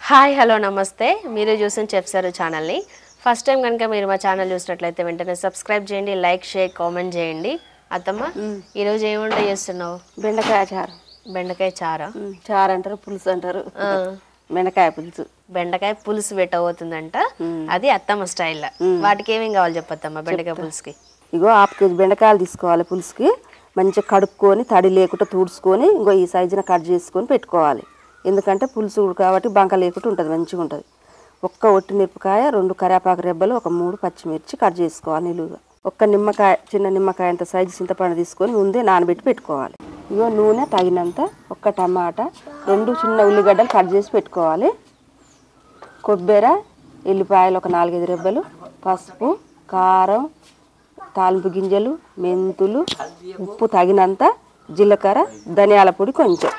Hi hello నమస్తే మీరు చూసిన చెప్సారు ఛానల్ని ఫస్ట్ టైం కనుక మీరు మా ఛానల్ చూసినట్లయితే వెంటనే సబ్స్క్రైబ్ చేయండి లైక్ షేర్ కామెంట్ చేయండి అత్తమ్మ ఈరోజు ఏం వంట చేస్తున్నావు బెండకాయ చారు బెండకాయ చారా ఉమ్, చారు అంటారు పులుసు అంటారు ఆ, బెండకాయ పులుసు బెండకాయ పులుసు పెట్టబోతుందంట అది అత్తమ్మ స్టైల్ వాటికి ఏమేం కావాలి చెప్పత్తమ్మ బెండకాయ పులుసుకి ఇగో హాఫ్ కేజీ బెండకాయలు తీసుకోవాలి పులుసుకి మంచిగా కడుక్కొని తడి లేకుండా తుడుచుకొని ఇంకో ఈ సైజున కట్ చేసుకొని పెట్టుకోవాలి ఎందుకంటే పులుసు కాబట్టి బంక లేకుండా ఉంటుంది మంచిగా ఉంటుంది ఒక్క ఒట్టి మిరపకాయ రెండు కరివేపాకు రెబ్బలు ఒక మూడు పచ్చిమిర్చి కట్ చేసుకోవాలి నిలువుగా ఒక్క నిమ్మకాయ చిన్న నిమ్మకాయ అంత సైజు చింతపండు తీసుకొని ముందే నానబెట్టి పెట్టుకోవాలి ఇగో నూనె తగినంత ఒక్క టమాటా రెండు చిన్న ఉల్లిగడ్డలు కట్ చేసి పెట్టుకోవాలి కొబ్బరి ఎల్లిపాయలు ఒక నాలుగైదు రెబ్బలు పసుపు కారం తాలింపు గింజలు మెంతులు ఉప్పు తగినంత జీలకర్ర ధనియాల పొడి కొంచెం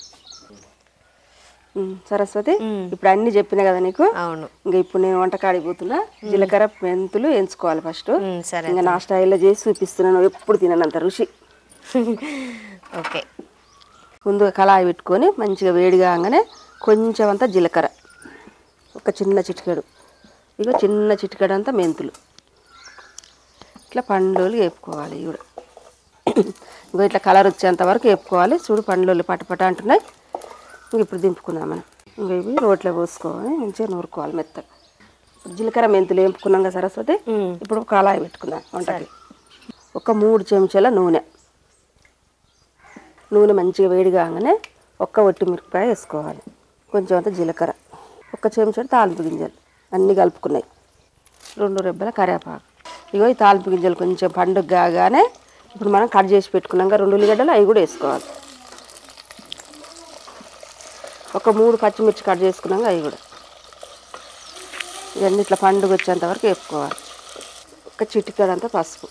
ఉమ్, సరస్వతి ఇప్పుడు అన్ని చెప్పిన కదా నీకు అవును ఇంకా ఇప్పుడు నేను వంటకాడికి పోతున్నా జీలకర్ర మెంతులు ఎంచుకోవాలి ఫస్ట్ ఉమ్, సరే ఇంకా నా స్టైల్లో చేసి చూపిస్తున్నాను ఎప్పుడు తిననంత రుచి ఓకే ముందుగా కళాయి పెట్టుకొని మంచిగా వేడి కాగానే కొంచెం అంతా జీలకర్ర ఒక చిన్న చిటికెడు ఇక చిన్న చిటికెడు అంతా మెంతులు ఇట్లా పండ్లు వేపుకోవాలి ఇవి కూడా ఇగో ఇట్లా కలర్ వచ్చేంత వరకు వేపుకోవాలి చూడు పండ్లు పటపట అంటున్నాయి ఇంక ఇప్పుడు దింపుకుందాం మనం ఇంక ఇవి రోట్లో పోసుకోవాలి మంచిగా నూరుకోవాలి మెత్తగా జీలకర్ర మెంతులు వేపుకున్నాం కదా సరస్వతి ఉమ్, ఇప్పుడు కళాయి పెట్టుకుందాం వంటకి ఒక మూడు చెంచాల నూనె నూనె మంచిగా వేడి కాగానే ఒక్క ఒట్టి మిరపకాయ వేసుకోవాలి కొంచెం అంత జీలకర్ర ఒక్క చెంచాడు తాలింపు గింజలు అన్నీ కలుపుకున్నాయి రెండు రెబ్బల కరివేపాకు ఇగో ఈ తాలింపు గింజలు కొంచెం పండుగ కాగానే ఇప్పుడు మనం కట్ చేసి పెట్టుకున్నాక రెండు ఉల్లిగడ్డలు అవి కూడా వేసుకోవాలి ఒక మూడు పచ్చిమిర్చి కట్ చేసుకున్నాక అవి కూడా ఇవన్నీ ఇట్లా పండుగ వచ్చేంత వరకు వేపుకోవాలి ఒక చిటికెడంతా పసుపు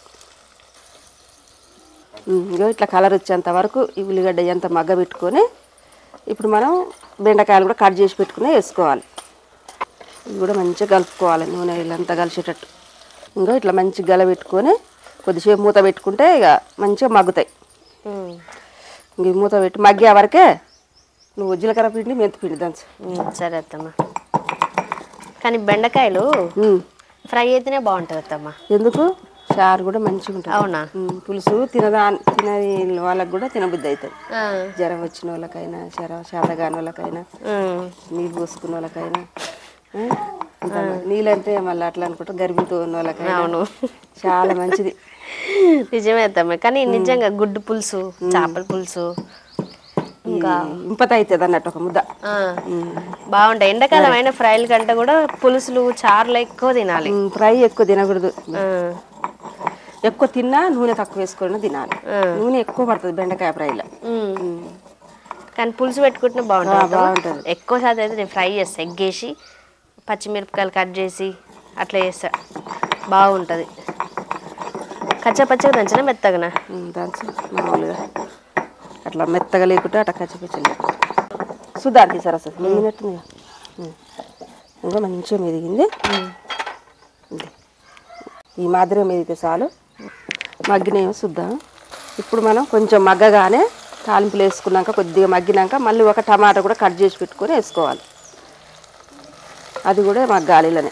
ఉమ్, ఇగో ఇట్లా కలర్ వచ్చేంత వరకు ఈ ఉల్లిగడ్డ ఎంత మగ్గ పెట్టుకొని ఇప్పుడు మనం బెండకాయలు కూడా కట్ చేసి పెట్టుకుని వేసుకోవాలి ఇవి కూడా మంచిగా కలుపుకోవాలి నూనె ఇల్లంతా కలిసేటట్టు ఇంకా ఇట్లా మంచిగా గల పెట్టుకొని కొద్దిసేపు మూత పెట్టుకుంటే ఇక మంచిగా మగ్గుతాయి ఉమ్, ఇంక ఈ మూత పెట్టి మగ్గే వరకే నువ్వు జీలకర్ర పిండి మెంతి పిండి దంచు ఉమ్, సరే అత్తమ్మ కానీ బెండకాయలు ఉమ్, ఫ్రై అయితేనే బాగుంటుంది అత్తమ్మ ఎందుకు చారు కూడా మంచిగా ఉంటుంది అవునా ఉమ్, పులుసు తినదా తినని వాళ్ళకి కూడా తినబుద్ధి అవుతుంది ఆ, జ్వరం వచ్చిన వాళ్ళకైనా జ్వరం శాతగాని వాళ్ళకైనా ఉమ్, నీళ్ళు పోసుకున్న వాళ్ళకైనా ఆ? ఇంకా నీళ్ళంటే మళ్ళీ అట్లా అనుకుంటా గర్భిణితో ఉన్న వాళ్ళకైనా అవును చాలా మంచిది నిజమే అత్తమ్మ కానీ నిజంగా గుడ్డు పులుసు చేపల పులుసు ఇంకా ఇంపత అవుతుంది అన్నట్టు ఒక ముద్ద ఆ, బాగుంటాయి ఎండాకాలం అయిన ఫ్రైల కంటే కూడా పులుసులు చారులు ఎక్కువ తినాలి ఉమ్, ఫ్రై ఎక్కువ తినకూడదు ఆ, ఎక్కువ తిన్నా నూనె తక్కువ వేసుకొని తినాలి ఆ. నూనె ఎక్కువ పడుతుంది బెండకాయ ఫ్రైలో ఉమ్. కానీ పులుసు పెట్టుకుంటే బాగుంటుంది అత్తమ్మ. బాగుంటుంది. ఎక్కువ శాతం అయితే నేను ఫ్రై చేస్తా ఎగ్గేసి పచ్చిమిరపకాయలు కట్ చేసి అట్లా చేస్తా బాగుంటుంది కచ్చా పచ్చగా దంచిన మెత్తగనా దంచు మామూలుగా అట్లా మెత్తగా లేకుంటే అట్లా కచ్చిపిచ్చలే సుధాంతి సరస్వతి మెదిగినట్టుంది ఇంకా మంచిగా మెదిగింది ఇది. ఈ మాదిరిగా మెదిగితే చాలు మగ్గినేమో చూద్దాం ఇప్పుడు మనం కొంచెం మగ్గగానే తాలింపులు వేసుకున్నాక కొద్దిగా మగ్గినాక మళ్ళీ ఒక టమాటా కూడా కట్ చేసి పెట్టుకొని వేసుకోవాలి అది కూడా మగ్గాలి ఇలానే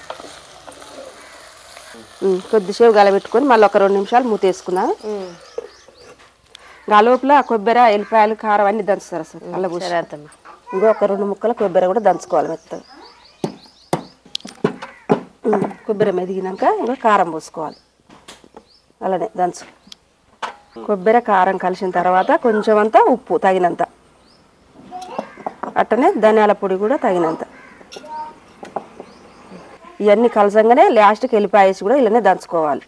ఉమ్, కొద్దిసేపు గలబెట్టుకొని మళ్ళీ ఒక రెండు నిమిషాలు మూత వేసుకుందాం ఆ లోపల కొబ్బరి ఎల్లిపాయలు కారం అన్ని దంచుతారు అసలు అల్ల పూసి సరే అత్తమ్మ ఇంకో ఒక రెండు ముక్కలు కొబ్బరి కూడా దంచుకోవాలి మెత్తగా ఉమ్, కొబ్బరి మెదిగినాక ఇంకా కారం పోసుకోవాలి అలానే దంచు కొబ్బరి కారం కలిసిన తర్వాత కొంచెం అంతా ఉప్పు తగినంత అట్టనే ధనియాల పొడి కూడా తగినంత ఇవన్నీ కలసంగానే లాస్ట్కి వెళ్ళిపాయ వేసి కూడా ఇలానే దంచుకోవాలి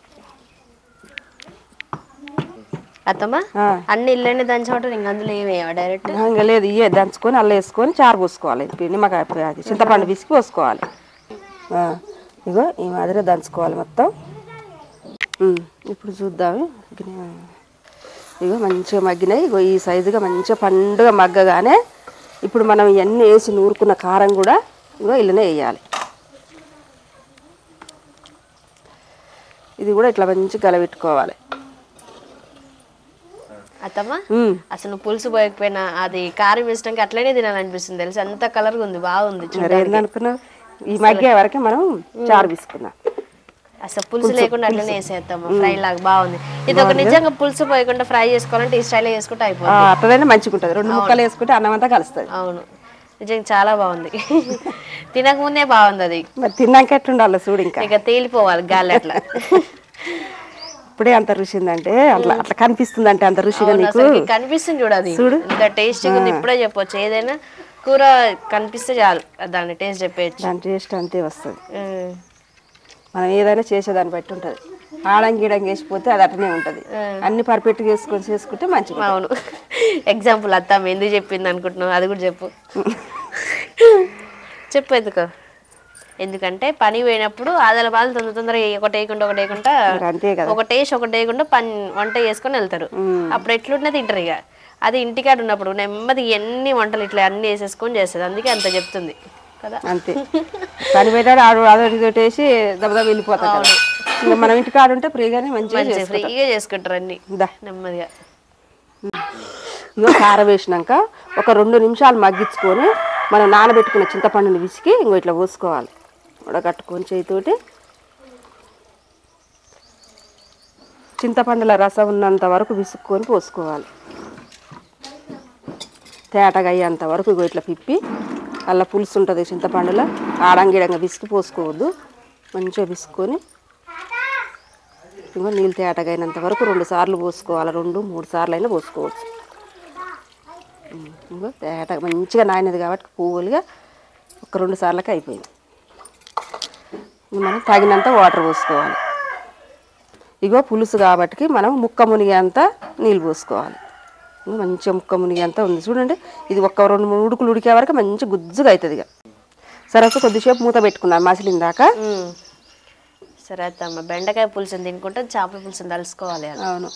అత్తమ్మ ఆ. అన్ని ఇల్లనే దంచమంటారు ఇంక అందులో ఏమి డైరెక్ట్ ఇంకా లేదు ఇవే దంచుకొని అల్ల వేసుకొని చారు పోసుకోవాలి పి- నిమ్మకాయ పి- అది చింతపండు పిసికి పోసుకోవాలి ఆ, ఇగో ఈ మాదిరి దంచుకోవాలి మొత్తం ఉమ్, ఇప్పుడు చూద్దాము మగ్గినాయా? ఇగో మంచిగా మగ్గినాయి ఇగో ఈ సైజుగా మంచిగా పండుగ మగ్గగానే ఇప్పుడు మనం ఇవన్నీ వేసి నూరుకున్న కారం కూడా ఇగో ఇల్లనే వేయాలి ఇది కూడా ఇట్లా మంచిగా గలబెట్టుకోవాలి అత్తమ్మ ఉమ్. అసలు నువ్వు పులుసు పోయకపోయినా అది కారం వేసినాక అట్లనే తినాలనిపిస్తుంది తెలుసు అంత కలర్గా ఉంది బాగుంది మరి చూడడానికి ఏందనుకున్నావు ఈ మగ్గే వరకే మనం చారు తీసుకుందాం అసలు పులుసు లేకుండా అట్లనే వేసేస్తాము ఫ్రై లాగా బాగుంది ఇది ఒక నిజంగా పులుసు పోయకుండా ఫ్రై చేసుకోవాలంటే ఈ స్టైల్ చేసుకుంటే ఆ, అయిపోతుంది అట్లనే మంచిగా ఉంటుంది రెండు ముక్కలు వేసుకుంటే అన్నం అంతా కలుస్తుంది అవును నిజంగా చాలా బాగుంది తినక ముందే బాగుంది అది మరి తిన్నాక ఎట్లుండాలి చూడు ఇంకా ఇక తేలిపోవాలి గాలి అట్లా ఇప్పుడే అంత రుచి ఉందంటే అట్లా అట్లా కనిపిస్తుంది అంటే అంత రుచిగా అవును, నీకు అసలుకి కనిపిస్తుంది చూడు అది ఇంకా టేస్టీగా ఉంది ఇప్పుడే చెప్పొచ్చు ఏదైనా కూర కనిపిస్తే చాలు దాన్ని టేస్ట్ చెప్పేయచ్చు దాని టేస్ట్ అంతే వస్తుంది ఉమ్. మనం ఏదైనా చేసేదాన్ని బట్టి ఉంటుంది ఆడం గీడం వేసిపోతే అది అట్లనే ఉంటుంది అన్ని పర్ఫెక్ట్గా వేసుకొని చేసుకుంటే మంచిగా అవును ఎగ్జాంపుల్ అత్తమ్మ ఎందుకు చెప్పింది అనుకుంటున్నావు అది కూడా చెప్పు చెప్పు ఎందుకు ఎందుకంటే పని పోయినప్పుడు ఆదల బాధలు తొందర తొందరగా ఒకటి వేయకుండా ఒకటి వేయకుండా మరి అంతే కదా ఒక టేస్ట్ ఒకటి వేయకుండా పని వంట చేసుకొని వెళ్తారు అప్పుడు ఎట్లుంటే తింటారు ఇక అది ఇంటికాడ ఉన్నప్పుడు నెమ్మది ఎన్ని వంటలు ఇట్లా అన్ని వేసేసుకొని చేస్తుంది అందుకే అంత చెప్తుంది కదా అంతే పని పెట్టాడు ఆడు అదో ఇదో వేసి దెబ్బదబ్బ వెళ్ళిపోతాం కదా ఇంకా మనం ఇంటికి ఆడుంటే ఫ్రీగానే మంచిగా మంచిగా చేసుకుంటాం ఫ్రీగా చేసుకుంటారు అన్ని దా నెమ్మదిగా ఇగో కారం వేసినాక ఒక రెండు నిమిషాలు మగ్గించుకొని మనం నానబెట్టుకున్న చింతపండుని విసికి ఇంకో ఇట్లా పోసుకోవాలి ఉడకట్టుకొని చేతితోటి చింతపండుల రసం ఉన్నంత వరకు విసుక్కొని పోసుకోవాలి తేటగా అయ్యేంత వరకు ఇగో ఇట్లా పిప్పి అలా పులుసు ఉంటుంది చింతపండులో ఆడంగిడంగా విసికి పోసుకోవద్దు మంచిగా విసుకొని ఇంకో నీళ్ళు తేటగా అయినంత వరకు రెండు సార్లు పోసుకోవాలి రెండు మూడు సార్లు అయినా పోసుకోవచ్చు ఇంకో తేటగా మంచిగా నానినది కాబట్టి పువ్వులుగా ఒక రెండు సార్లకి అయిపోయింది ఇంక మనం తగినంత వాటర్ పోసుకోవాలి ఇగో పులుసు కాబట్టి మనం ముక్క మునిగేంత నీళ్ళు పోసుకోవాలి ఇంకో మంచిగా ముక్క మునిగేంత ఉంది చూడండి ఇది ఒక్క రెండు మూడు ఉడుకులు ఉడికే వరకు మంచి గుజ్జుగా అవుతుంది ఇక సరే ఒక కొద్దిసేపు మూత పెట్టుకుందాం మసిలిందాక ఉమ్. సరే అత్తమ్మ బెండకాయ పులుసుని తినుకుంటే చేపల పులుసుని తలుసుకోవాలి అది అవును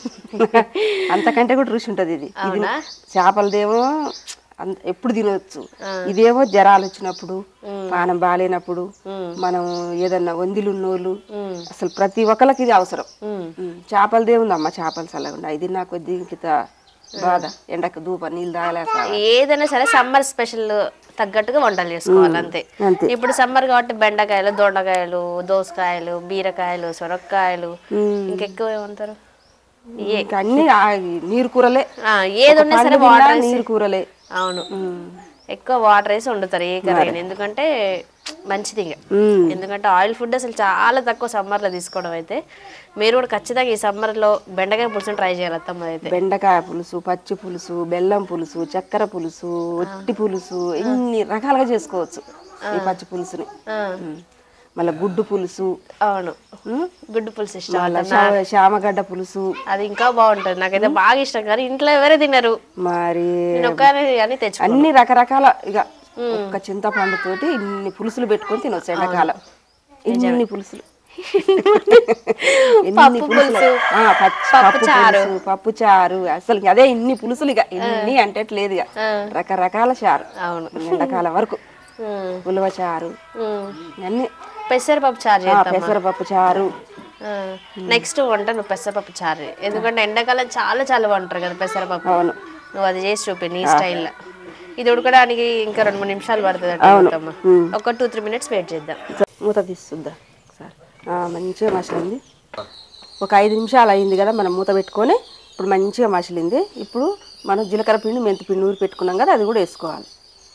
అంతకంటే కూడా రుచి ఉంటుంది ఇది ఇది అవునా? చేపలదేమో అంత ఎప్పుడు తినవచ్చు ఇదేమో జ్వరాలు వచ్చినప్పుడు పానం బాగాలేనప్పుడు మనం ఏదన్నా వందిలున్నోళ్ళు అసలు ప్రతి ఒక్కరికి ఇది అవసరం ఉమ్. ఉమ్, చేపలదేముందమ్మ చేపలు చల్లకుండా ఇది నాకు కొద్ది ఇంకిత బాధ ఎండకు దూప నీళ్ళు తాగలేక ఏదైనా సరే సమ్మర్ స్పెషల్ తగ్గట్టుగా వంటలు చేసుకోవాలి అంతే అంతే ఇప్పుడు సమ్మర్ కాబట్టి బెండకాయలు దొండకాయలు దోసకాయలు బీరకాయలు సొరకాయలు ఇంకెక్కువ ఏమంటారు ఏ ఇంకా అన్ని ఆ నీరు కూరలే ఆ, ఏది ఉన్నా సరే పండు వాటర్ తిన్నా నీరు కూరలే అవును ఉమ్. ఎక్కువ వాటర్ వేసి వండుతారు ఏ కర్రీ ఎందుకంటే మంచిది ఇక ఉమ్. ఎందుకంటే ఆయిల్ ఫుడ్ అసలు చాలా తక్కువ సమ్మర్లో తీసుకోవడం అయితే మీరు కూడా ఖచ్చితంగా ఈ సమ్మర్లో బెండకాయ పులుసుని ట్రై చేయాలి అత్తమ్మ అయితే బెండకాయ పులుసు పచ్చి పులుసు బెల్లం పులుసు చక్కెర పులుసు ఒట్టి పులుసు ఇన్ని రకాలుగా చేసుకోవచ్చు ఈ పచ్చి పులుసుని ఆ, ఉమ్. మళ్ళీ గుడ్డు పులుసు అవును ఉమ్. గుడ్డు పులుసు ఇష్టం మళ్ళీ శా- శామగడ్డ పులుసు అది ఇంకా బాగుంటుంది నాకైతే బాగా ఇష్టం కానీ ఇంట్లో ఎవరే తినరు మరి నేను ఒక్కనే అని తెచ్చుకో అన్ని రకరకాల ఇక ఒక్క చింతపండు తోటి ఇన్ని పులుసులు పెట్టుకొని తినొచ్చు ఎండాకాలం ఇన్ని పులుసులు ఎన్ని పప్పు పులుసులు పులుసు, ఆ, పచ్చి పప్పు పులుసు పప్పు చారు అసలు ఇంక అదే ఇన్ని పులుసులు ఇక ఇన్ని అంటే లేదు ఇక రకరకాల చారు అవును ఎండాకాలం వరకు ఉమ్, ఉలవ చారు ఉమ్. అన్ని పెసరపప్పు చారు ఆ, చేద్దాం పెసరపప్పు చారు నెక్స్ట్ వంట నువ్వు పెసరపప్పు చారు ఎందుకంటే ఎండాకాలం చాలా చాలా వంటారు కదా పెసరపప్పు అవును నువ్వు అది చేసి చూపి నీ స్టైల్లో ఇది ఉడకడానికి ఇంకా రెండు మూడు నిమిషాలు పడుతుంది అమ్మ ఉమ్. ఒక టూ త్రీ మినిట్స్ వెయిట్ చేద్దాం మూత తీస్తుందా సార్ మంచిగా మసిలింది ఒక ఐదు నిమిషాలు అయింది కదా మనం మూత పెట్టుకొని ఇప్పుడు మంచిగా మసిలింది ఇప్పుడు మనం జీలకర్ర పిండి మెంతి పిండి ఊరి పెట్టుకున్నాం కదా అది కూడా వేసుకోవాలి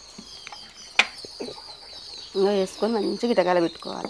ఇంకా వేసుకొని మంచిగా ఇటకాల పెట్టుకోవాలి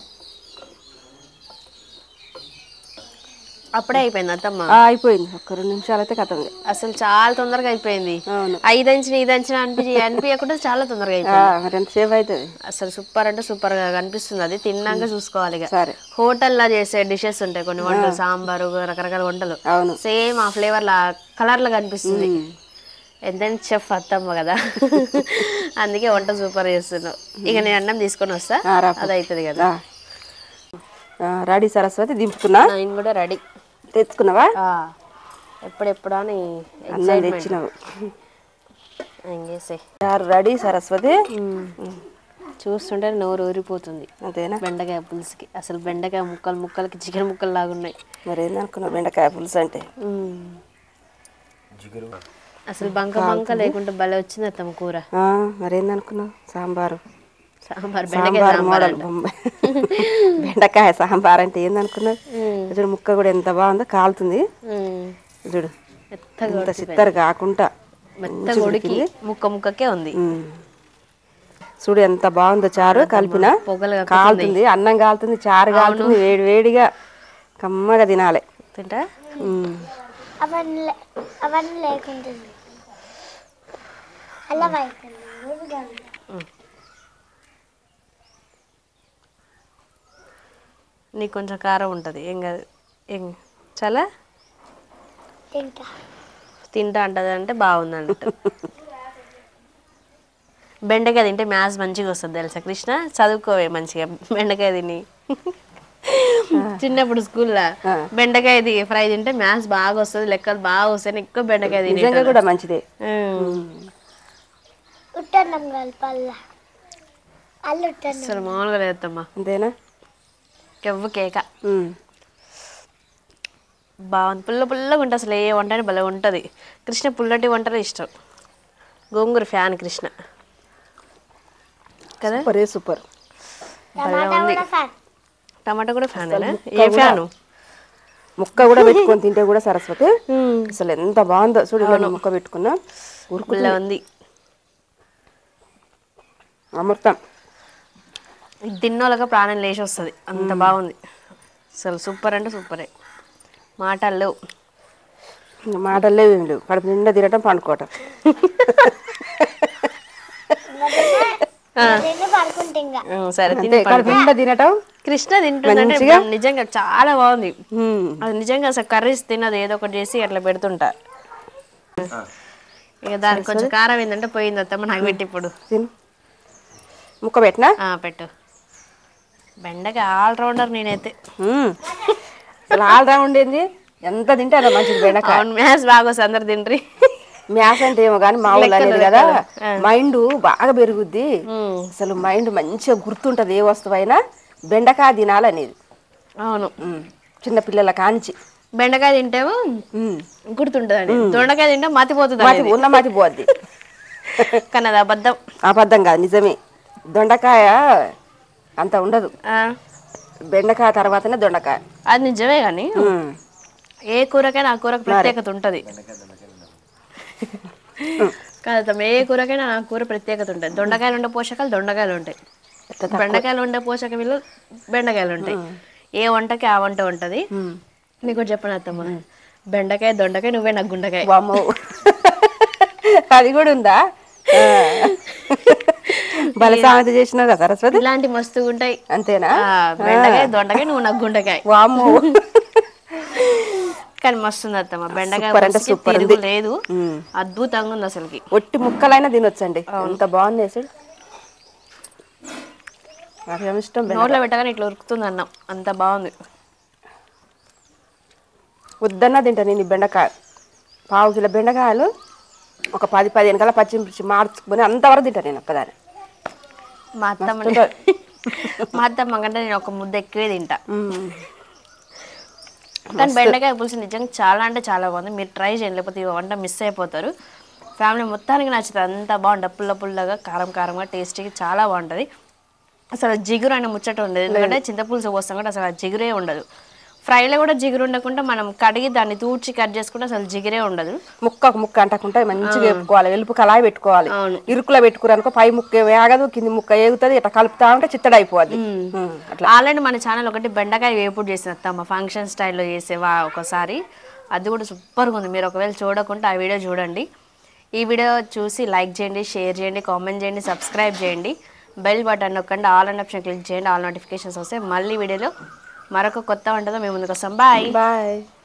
అప్పుడే అయిపోయింది అత్తమ్మ ఆ, అయిపోయింది ఒక్క రెండు నిమిషాలు అయితే కథం అసలు చాలా తొందరగా అయిపోయింది అవును ఐదు అంచిన ఐదు అంచిన అనిపించి అనిపించకుండా చాలా తొందరగా ఆ, అయిపోయింది మరి ఎంతసేపు అవుతుంది అసలు సూపర్ అంటే సూపర్ గా కనిపిస్తుంది అది తిన్నాక చూసుకోవాలి ఇక సరే హోటల్లా చేసే డిషెస్ ఉంటాయి కొన్ని వంటలు సాంబారు రకరకాల వంటలు అవును సేమ్ ఆ ఫ్లేవర్ లా కలర్ లా కనిపిస్తుంది ఎంతైనా చెఫ్ అత్తమ్మ కదా అందుకే వంట సూపర్ చేస్తున్నావు ఇక నేను అన్నం తీసుకొని వస్తా ఆ, రా అది అవుతుంది కదా ఆ. ఆ, రెడీ సరస్వతి దింపుతున్నా నేను కూడా రెడీ తెచ్చుకున్నావా ఎప్పుడెప్పుడు అని అన్నం తెచ్చినావు ఏం చేసే చారు రెడీ సరస్వతి చూస్తుంటే నోరు ఊరిపోతుంది అంతేనా బెండకాయ పులుసుకి అసలు బెండకాయ ముక్కలు ముక్కలకి చికెన్ ముక్కలు లాగా ఉన్నాయి మరి ఏందనుకున్నావు బెండకాయ పులుసు అంటే జిగురు అసలు బంక బంక లేకుండా భలే వచ్చింది అత్తమ్మ కూర ఆ, మరేందనుకున్నావు సాంబారు సాంబార్ బెండకాయ సాంబార్ సాంబార్ మోడల్ అంట. బొంబాయి బెండకాయ సాంబార్ అంటే ఏందనుకున్నావు చూడు ముక్క కూడా ఎంత బాగుందో కాలుతుంది ఉమ్. చూడు మెత్తగా ఇంత చిత్తరు కాకుండా మెత్తగా ఉడికి ముక్క ముక్కకే ఉంది ఉమ్. చూడు ఎంత బాగుందో చారు కలిపిన పొగలు కాలుతుంది అన్నం కాలుతుంది చారు కాలుతుంది వేడి వేడిగా కమ్మగా తినాలి తింటా ఉమ్. అవన్నీ లే- అవన్నీ లేకుంటుంది అలా వైపు నీకు కొంచెం కారం ఉంటుంది ఏం కాదు ఏం చాలా తింటా తింటా అంటది అంటే బాగుంది అన్నట్టు బెండకాయ తింటే మ్యాథ్స్ మంచిగా వస్తుంది తెలుసా కృష్ణ చదువుకోవే మంచిగా బెండకాయ తిని చిన్నప్పుడు స్కూల్లో బెండకాయ ది ఫ్రై తింటే మ్యాథ్స్ బాగా వస్తుంది లెక్కలు బాగా వస్తాయి ఎక్కువ బెండకాయ తిని నిజంగా కూడా మంచిదే ఉట్టన్నం కలపాల అల్లు ఉట్టన్నం అసలు మామూలుగా లేదమ్మా అంతేనా కెవ్వు కేక ఉమ్. బాగుంది పుల్ల పుల్లగా ఉంటుంది అసలు ఏ వంట భలే ఉంటుంది కృష్ణ పుల్లటి వంటలే ఇష్టం గోంగూర ఫ్యాన్ కృష్ణ కదా సూపరే సూపర్ టమాటా కూడా ఫ్యాన్ టమాటా కూడా ఫ్యాన్ ఏ ఫ్యాను ముక్క కూడా పెట్టుకొని తింటే కూడా సరస్వతి అసలు ఎంత బాగుందో చూడు ఇలా నేను ముక్క పెట్టుకున్నా ఉరుకు పుల్ల ఉంది అమృతం ఇది తిన్నోళ్ళగా ప్రాణం లేచి వస్తుంది అంత బాగుంది అసలు సూపర్ అంటే సూపరే మాటలు లేవు ఇంకా మాటల్లో ఏం లేవు కడుపు నిండా తినటం పండుకోవటం తిని పడుకుంటే ఇంకా ఉం, సరే తిని అంతే కడుపు నిండా తినటం కృష్ణ తింటుందంటే మంచిగా? ఇప్పుడు నిజంగా చాలా బాగుంది ఉమ్. అది నిజంగా అసలు కర్రీస్ తినదు ఏదో ఒకటి చేసి అట్లా పెడుతుంటా ఇక దానికి కొంచెం కారం ఏంటంటే పోయింది అత్తమ్మ నాకు పెట్టి ఇప్పుడు తిను ముక్క పెట్టినా ఆ, పెట్టు బెండకాయ ఆల్రౌండర్ నేనైతే ఉమ్. అసలు ఆల్ రౌండ్ ఏంది ఎంత తింటే అంత మంచిది బెండకాయ అవును మ్యాథ్స్ బాగా వస్తుంది అందరు తిండ్రి మ్యాథ్స్ అంటే ఏమో కానీ మా ఊళ్ళో అనేది కదా మైండ్ బాగా పెరుగుద్ది అసలు మైండ్ మంచిగా గుర్తుంటది ఏ వస్తువు అయినా బెండకాయ తినాలనేది అవును ఉమ్. చిన్న పిల్లల కాంచి బెండకాయ తింటేమో ఉమ్. గుర్తుంటుందండి దొండకాయ తింటే మతిపోతుంది మతి అనేది. ఉన్న మతి పోద్ది కానీ అది అబద్ధం అబద్ధం కాదు నిజమే దొండకాయ అంత ఉండదు ఆ, బెండకాయ తర్వాతనే దొండకాయ అది నిజమే కానీ ఉమ్. ఏ కూరకైనా ఆ కూరకు ప్రత్యేకత ఉంటుంది కాదు తమ్మ ఏ కూరకైనా ఆ కూర ప్రత్యేకత ఉంటుంది దొండకాయలు ఉండే పోషకాలు దొండకాయలు ఉంటాయి బెండకాయలు ఉండే పోషక విలువలు బెండకాయలు ఉంటాయి ఏ వంటకి ఆ వంట ఉంటుంది నీకు ఒకటి చెప్పను అత్తమ్మ బెండకాయ దొండకాయ నువ్వే నాకు గుండకాయ వామ్మో అది కూడా ఉందా ఆ. భలే సామెత చేసినావు కదా సరస్వతి ఇలాంటి మస్తుగా ఉంటాయి అంతేనా ఆ, బెండకాయ దొండకాయ నువ్వు నాకు గుండకాయ వామ్మో కానీ మస్తుంది అత్తమ్మ బెండకాయ సూపర్ అంటే పులుసుకి సూపర్ తిరుగు ఉంది. లేదు ఉమ్. అద్భుతంగా ఉంది అసలుకి ఒట్టి ముక్కలైనా తినొచ్చండి ఎంత బాగుంది అసలు నాకు ఏమి ఇష్టం బెండకాయ. నోట్లో పెట్టగానే ఇట్లా ఉరుకుతుంది అన్నం అంత బాగుంది వద్దన్నా తింటా నేను ఈ బెండకాయ పావు కిలో బెండకాయలు ఒక పది పదిహేను కల్లా పచ్చిమిర్చి మార్చుకొని అంతవరకు తింటా నేను ఒక్కదాన్ని మా అత్తమ్మ మస్తుంటది. మా అత్తమ్మ కంటే నేను ఒక ముద్ద ఎక్కువే తింటా మ్మ్. కానీ బెండకాయ పులుసు నిజంగా చాలా అంటే చాలా బాగుంది మీరు ట్రై చేయండి లేకపోతే ఈ వంట మిస్ అయిపోతారు ఫ్యామిలీ మొత్తానికి నచ్చుతుంది అంత బాగుంటుంది పుల్ల పుల్లగా కారం కారంగా టేస్టీగా చాలా బాగుంటుంది అసలు జిగురు అనే ముచ్చట ఉండదు ఎందుకంటే చింతపులుసు పోస్తాం కూడా అసలు ఆ జిగురే ఉండదు ఫ్రైలో కూడా జిగురు ఉండకుండా మనం కడిగి దాన్ని తూడ్చి కట్ చేసుకుంటే అసలు జిగురే ఉండదు ముక్కకు ముక్క అంటకుండా మంచిగా వేపుకోవాలి వెలుపు కలాయి పెట్టుకోవాలి అవును. ఇరుకులో పెట్టుకురనుకో పై ముక్క వేగదు కింది ముక్క ఏగుతుంది ఇట్లా కలుపుతా ఉంటే చిత్తడి అయిపోద్ది మ్మ్. అట్లా ఆల్రెడీ మన ఛానల్ ఒకటి బెండకాయ వేపుడు చేసిన అత్తమ్మ ఫంక్షన్ స్టైల్లో చేసేవా ఒకసారి అది కూడా సూపర్గా ఉంది మీరు ఒకవేళ చూడకుంటే ఆ వీడియో చూడండి ఈ వీడియో చూసి లైక్ చేయండి షేర్ చేయండి కామెంట్ చేయండి సబ్స్క్రైబ్ చేయండి బెల్ బటన్ నొక్కండి ఆల్ అండ్ ఆప్షన్ క్లిక్ చేయండి ఆల్ నోటిఫికేషన్స్ వస్తే మళ్ళీ వీడియోలో మరొక కొత్త వంటతో మేము ముందుకు వస్తాం బాయ్ బాయ్